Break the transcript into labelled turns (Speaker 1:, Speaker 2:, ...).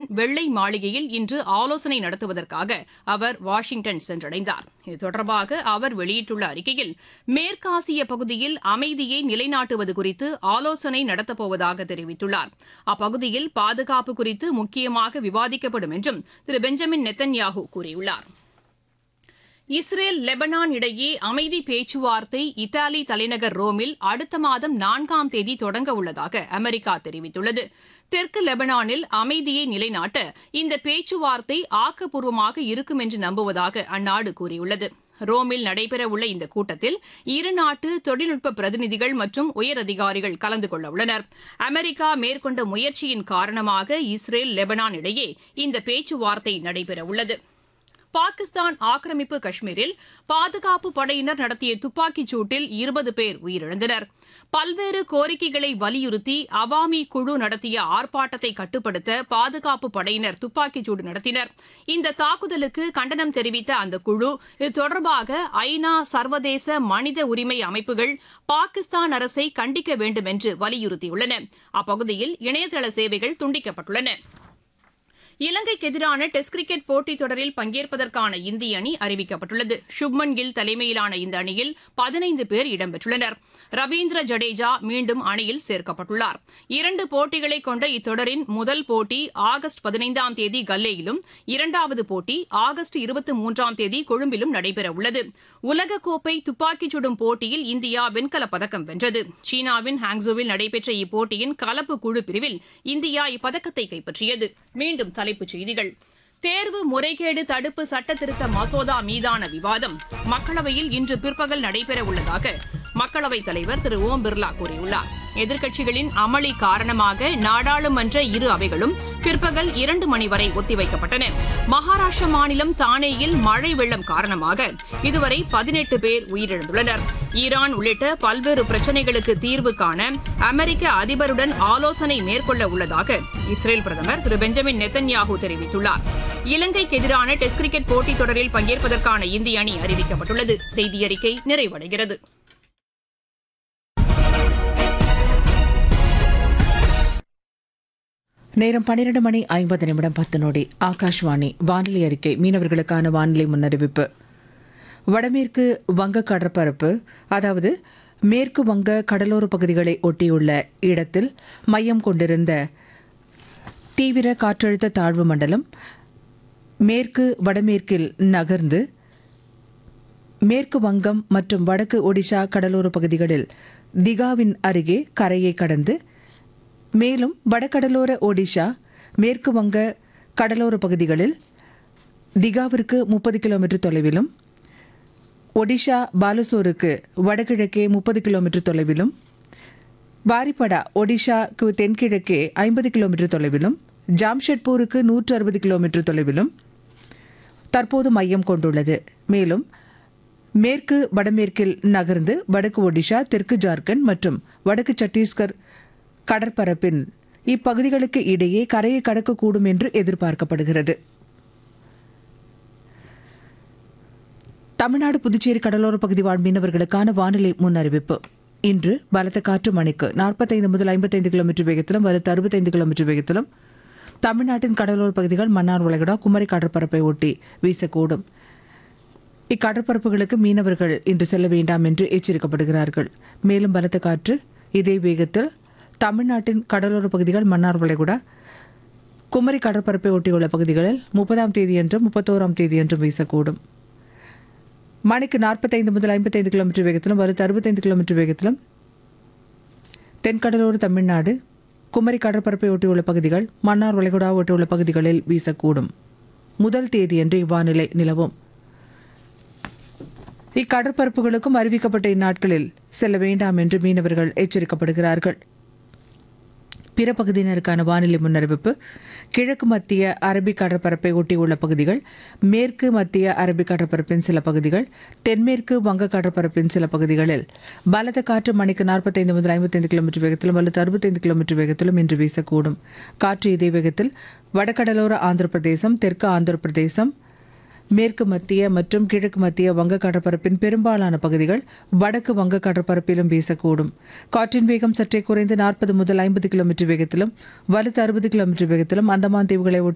Speaker 1: வெள்ளை மாளிகையில் இன்று ஆலோசனை நடத்துவதற்காக அவர் வாஷிங்டன் சென்றடைந்தார் இது தொடர்பாக அவர் வெளியிட்டுள்ள அறிக்கையில் மேற்காசிய பகுதியில் அமைதியை நிலைநாட்டுவது குறித்து ஆலோசனை நடத்தப்போவதாக தெரிவித்துள்ளார் அப்பகுதியில் பாதுகாப்பு குறித்து முக்கியமாக விவாதிக்கப்படும் என்றும் திரு பெஞ்சமின் நெத்தன்யாகு கூறியுள்ளார் இஸ்ரேல் லெபனான் இடையே அமைதி பேச்சுவார்த்தை இத்தாலி தலைநகர் ரோமில் அடுத்த மாதம் நான்காம் தேதி தொடங்க உள்ளதாக அமெரிக்கா தெரிவித்துள்ளது தெற்கு லெபனானில் அமைதியை நிலைநாட்ட இந்த பேச்சுவார்த்தை ஆக்கப்பூர்வமாக இருக்கும் என்று நம்புவதாக அந்நாடு கூறியுள்ளது ரோமில் நடைபெறவுள்ள இந்த கூட்டத்தில் இருநாட்டு தொழில்நுட்ப பிரதிநிதிகள் மற்றும் உயரதிகாரிகள் கலந்து கொள்ள உள்ளனர் அமெரிக்கா மேற்கொண்ட முயற்சியின் காரணமாக இஸ்ரேல் லெபனான் இடையே இந்த பேச்சுவார்த்தை நடைபெறவுள்ளது பாகிஸ்தான் ஆக்கிரமிப்பு காஷ்மீரில் பாதுகாப்பு படையினர் நடத்திய துப்பாக்கிச் சூட்டில் இருபது பேர் உயிரிழந்தனர் பல்வேறு கோரிக்கைகளை வலியுறுத்தி அவாமி குழு நடத்திய ஆர்ப்பாட்டத்தை கட்டுப்படுத்த பாதுகாப்பு படையினர் துப்பாக்கிச் சூடு நடத்தினர் இந்த தாக்குதலுக்கு கண்டனம் தெரிவித்த அந்த குழு இது தொடர்பாக ஐநா சர்வதேச மனித உரிமை அமைப்புகள் பாகிஸ்தான் அரசை கண்டிக்க வேண்டும் என்று வலியுறுத்தியுள்ளன அப்பகுதியில் இணையதள சேவைகள் துண்டிக்கப்பட்டுள்ளன இலங்கைக்கு எதிரான டெஸ்ட் கிரிக்கெட் போட்டித் தொடரில் பங்கேற்பதற்கான இந்திய அணி அறிவிக்கப்பட்டுள்ளது சுப்மன் கில் தலைமையிலான இந்த அணியில் பதினைந்து பேர் இடம்பெற்றுள்ளனர் ரவீந்திர ஜடேஜா மீண்டும் அணியில் சேர்க்கப்பட்டுள்ளார் இரண்டு போட்டிகளை கொண்ட இத்தொடரின் முதல் போட்டி ஆகஸ்ட் பதினைந்தாம் தேதி கல்லேயிலும் இரண்டாவது போட்டி ஆகஸ்ட் இருபத்தி மூன்றாம் தேதி கொழும்பிலும் நடைபெறவுள்ளது உலகக்கோப்பை துப்பாக்கிச் சுடும் போட்டியில் இந்தியா வெண்கலப் பதக்கம் வென்றது சீனாவின் ஹாங்ஸோவில் நடைபெற்ற இப்போட்டியின் கலப்பு குழு பிரிவில் இந்தியா இப்பதக்கத்தை கைப்பற்றியது மீண்டும் தலைப்புச் செய்திகள் தேர்வு முறைகேடு தடுப்பு சட்ட திருத்த மசோதா மீதான விவாதம் மக்களவையில் இன்று பிற்பகல் நடைபெற உள்ளதாக மக்களவைத் தலைவர் திரு ஓம் பிர்லா கூறியுள்ளார் எதிர்க்கட்சிகளின் அமளி காரணமாக நாடாளுமன்ற இரு அவைகளும் பிற்பகல் இரண்டு மணி வரை ஒத்திவைக்கப்பட்டன மகாராஷ்டிர மாநிலம் தானேயில் மழை வெள்ளம் காரணமாக இதுவரை பதினெட்டு பேர் உயிரிழந்துள்ளனர் ஈரான் உள்ளிட்ட பல்வேறு பிரச்சினைகளுக்கு தீர்வு காண அமெரிக்க அதிபருடன் ஆலோசனை மேற்கொள்ள உள்ளதாக இஸ்ரேல் பிரதமர் திரு பெஞ்சமின் நெத்தன்யாகு தெரிவித்துள்ளார் இலங்கைக்கு எதிரான டெஸ்ட் கிரிக்கெட் போட்டித் தொடரில் பங்கேற்பதற்கான இந்திய அணி அறிவிக்கப்பட்டுள்ளது செய்தி அறிக்கை நிறைவடைகிறது
Speaker 2: நேரம் பன்னிரண்டு மணி ஐம்பது நிமிடம் பத்து நொடி ஆகாஷ்வாணி வானிலை அறிக்கை மீனவர்களுக்கான வானிலை முன்னறிவிப்பு வடமேற்கு வங்க கடற்பரப்பு அதாவது மேற்கு வங்க கடலோர பகுதிகளை ஒட்டியுள்ள இடத்தில் மையம் கொண்டிருந்த தீவிர காற்றழுத்த தாழ்வு மண்டலம் மேற்கு வடமேற்கில் நகர்ந்து மேற்கு வங்கம் மற்றும் வடக்கு ஒடிஷா கடலோர பகுதிகளில் திகாவின் அருகே கரையை கடந்து மேலும் வடகடலோர ஒடிஷா மேற்கு வங்க கடலோர பகுதிகளில் திகாவிற்கு முப்பது கிலோமீட்டர் தொலைவிலும் ஒடிஷா பாலசோருக்கு வடகிழக்கே முப்பது கிலோமீட்டர் தொலைவிலும் பாரிபடா ஒடிஷாக்கு தென்கிழக்கே ஐம்பது கிலோமீட்டர் தொலைவிலும் ஜாம்ஷெட்பூருக்கு நூற்று அறுபது கிலோமீட்டர் தொலைவிலும் தற்போது மையம் கொண்டுள்ளது மேலும் மேற்கு வடமேற்கில் நகர்ந்து வடக்கு ஒடிஷா தெற்கு ஜார்க்கண்ட் மற்றும் வடக்கு சத்தீஸ்கர் கடற்பரப்பின் இப்பகுதிகளுக்கு இடையே கரையை கடக்கக்கூடும் என்று எதிர்பார்க்கப்படுகிறது தமிழ்நாடு புதுச்சேரி கடலோர பகுதி வாழ் மீனவர்களுக்கான வானிலை முன்னறிவிப்பு இன்று பலத்த காற்று மணிக்கு நாற்பத்தைந்து முதல் ஐம்பத்தைந்து கிலோமீட்டர் வேகத்திலும் வலுத்த அறுபத்தைந்து கிலோமீட்டர் வேகத்திலும் தமிழ்நாட்டின் கடலோர பகுதிகள் மன்னார் வளைகுடா குமரி கடற்பரப்பை ஒட்டி வீசக்கூடும் இக்கடற்பரப்புகளுக்கு மீனவர்கள் இன்று செல்ல வேண்டாம் என்று எச்சரிக்கப்படுகிறார்கள் மேலும் பலத்த காற்று இதே வேகத்தில் தமிழ்நாட்டின் கடலோர பகுதிகள் மன்னார் வளைகுடா குமரி கடற்பரப்பை ஒட்டியுள்ள பகுதிகளில் முப்பதாம் தேதியன்றும் முப்பத்தோராம் தேதியன்றும் வீசக்கூடும் மணிக்கு நாற்பத்தைந்து முதல் ஐம்பத்தைந்து கிலோமீட்டர் வேகத்திலும் வலுத்து அறுபத்தைந்து கிலோமீட்டர் வேகத்திலும் தென்கடலோர தமிழ்நாடு குமரி கடற்பரப்பை ஒட்டியுள்ள பகுதிகள் மன்னார் வளைகுடா ஒட்டியுள்ள பகுதிகளில் வீசக்கூடும் முதல் தேதியன்று இவ்வானிலை நிலவும் இக்கடற்பரப்புகளுக்கும் அறிவிக்கப்பட்ட இந்நாட்களில் செல்ல வேண்டாம் என்று மீனவர்கள் எச்சரிக்கப்படுகிறார்கள் பிற பகுதியினருக்கான வானிலை முன்னறிவிப்பு கிழக்கு மத்திய அரபிக் கடற்பரப்பை ஒட்டியுள்ள பகுதிகள் மேற்கு மத்திய அரபிக் கடற்பரப்பின் சில பகுதிகள் தென்மேற்கு வங்க கடற்பரப்பின் சில பகுதிகளில் பலத்த காற்று மணிக்கு நாற்பத்தைந்து முதல் ஐம்பத்தைந்து கிலோமீட்டர் வேகத்திலும் அல்லது அறுபத்தைந்து கிலோமீட்டர் வேகத்திலும் இன்று வீசக்கூடும் காற்று இதே வேகத்தில் வடகடலோர ஆந்திர பிரதேசம் தெற்கு ஆந்திர பிரதேசம் மேற்கு மத்திய மற்றும் கிழக்கு மத்திய வங்க கடற்பரப்பின் பெரும்பாலான பகுதிகள் வடக்கு வங்க கடற்பரப்பிலும் வீசக்கூடும் காற்றின் வேகம் சற்றே குறைந்து நாற்பது முதல் ஐம்பது கிலோமீட்டர் வேகத்திலும் வலுத்து அறுபது கிலோமீட்டர் வேகத்திலும் அந்தமான் தீவுகளை ஒட்டி